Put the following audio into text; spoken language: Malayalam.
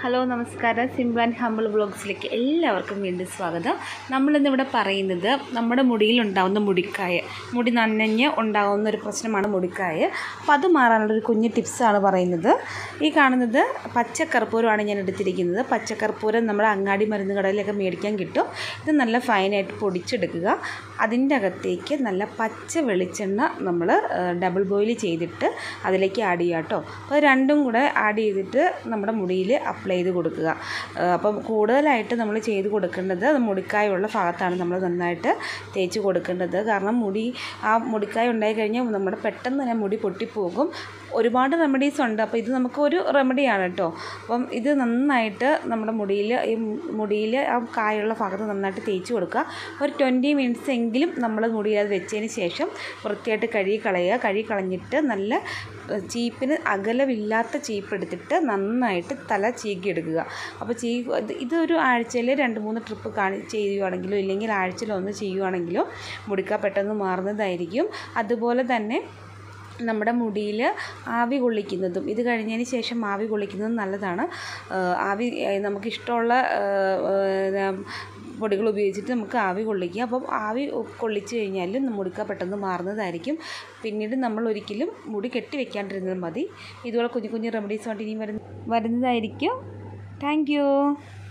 ഹലോ നമസ്കാരം സിമ്പിൾ ആൻഡ് ഹമ്പിൾ ബ്ലോഗ്സിലേക്ക് എല്ലാവർക്കും വീണ്ടും സ്വാഗതം നമ്മളിന്നിവിടെ പറയുന്നത് നമ്മുടെ മുടിയിൽ ഉണ്ടാകുന്ന മുടിക്കായ മുടി നനഞ്ഞ് ഉണ്ടാകുന്ന ഒരു പ്രശ്നമാണ് മുടിക്കായ അപ്പോൾ അത് മാറാനുള്ള ഒരു കുഞ്ഞു ടിപ്സാണ് പറയുന്നത് ഈ കാണുന്നത് പച്ചക്കർപ്പൂരമാണ് ഞാൻ എടുത്തിരിക്കുന്നത് പച്ചക്കർപ്പൂരം നമ്മുടെ അങ്ങാടി മരുന്ന് കടയിലൊക്കെ മേടിക്കാൻ കിട്ടും ഇത് നല്ല ഫൈനായിട്ട് പൊടിച്ചെടുക്കുക അതിൻ്റെ അകത്തേക്ക് നല്ല പച്ച വെളിച്ചെണ്ണ നമ്മൾ ഡബിൾ ബോയിൽ ചെയ്തിട്ട് അതിലേക്ക് ആഡ് ചെയ്യുക കേട്ടോ അപ്പോൾ അത് രണ്ടും കൂടെ ആഡ് ചെയ്തിട്ട് നമ്മുടെ മുടിയിൽ അപ്ലൈ ചെയ്ത് കൊടുക്കുക ആ, അപ്പം കൂടുതലായിട്ട് നമ്മൾ ചെയ്ത് കൊടുക്കേണ്ടത് മുടിക്കായുള്ള ഭാഗത്താണ് നമ്മൾ നന്നായിട്ട് തേച്ച് കൊടുക്കേണ്ടത് കാരണം മുടി ആ മുടിക്കായ ഉണ്ടായി കഴിഞ്ഞാൽ നമ്മുടെ പെട്ടെന്ന് തന്നെ മുടി പൊട്ടിപ്പോകും ഒരുപാട് റെമഡീസ് ഉണ്ട് അപ്പോൾ ഇത് നമുക്ക് ഒരു റെമഡിയാണ് കേട്ടോ അപ്പം ഇത് നന്നായിട്ട് നമ്മുടെ മുടിയിൽ ഈ മുടിയിൽ ആ കായുള്ള ഭാഗത്ത് നന്നായിട്ട് തേച്ച് കൊടുക്കുക ഒരു ട്വൻറ്റി മിനിറ്റ്സ് എങ്കിലും നമ്മൾ മുടിയിൽ അത് വെച്ചതിന് ശേഷം വൃത്തിയായിട്ട് കഴുകി കളയുക കഴുകി കളഞ്ഞിട്ട് നല്ല ഏഹ്, ചീപ്പിന് അകലമില്ലാത്ത ചീപ്പ് എടുത്തിട്ട് നന്നായിട്ട് തല ചീകി എടുക്കുക അപ്പോൾ ചീ ഇത് ഇതൊരു ആഴ്ചയിൽ രണ്ട് മൂന്ന് ട്രിപ്പ് കാണി ചെയ്യുകയാണെങ്കിലോ ഇല്ലെങ്കിൽ ആഴ്ചയിൽ ഒന്ന് ചെയ്യുകയാണെങ്കിലോ മുടിക്ക പെട്ടെന്ന് മാറുന്നതായിരിക്കും അതുപോലെ തന്നെ നമ്മുടെ മുടിയിൽ ആവി കൊള്ളിക്കുന്നതും ഇത് കഴിഞ്ഞതിന് ശേഷം ആവി കൊള്ളിക്കുന്നതും നല്ലതാണ് ഏഹ് ആവി ഏഹ് നമുക്കിഷ്ടമുള്ള ഏഹ് പൊടികൾ ഉപയോഗിച്ചിട്ട് നമുക്ക് ആവി കൊള്ളിക്കുക അപ്പം ആവി കൊള്ളിച്ച് കഴിഞ്ഞാൽ മുടിക്ക പെട്ടെന്ന് മാറുന്നതായിരിക്കും പിന്നീട് നമ്മൾ ഒരിക്കലും മുടി കെട്ടി വെക്കാണ്ടിരുന്നാൽ മതി ഇതുപോലെ കുഞ്ഞു കുഞ്ഞു റെമഡീസുമായിട്ട് ഇനിയും വരുന്ന വരുന്നതായിരിക്കും താങ്ക് യു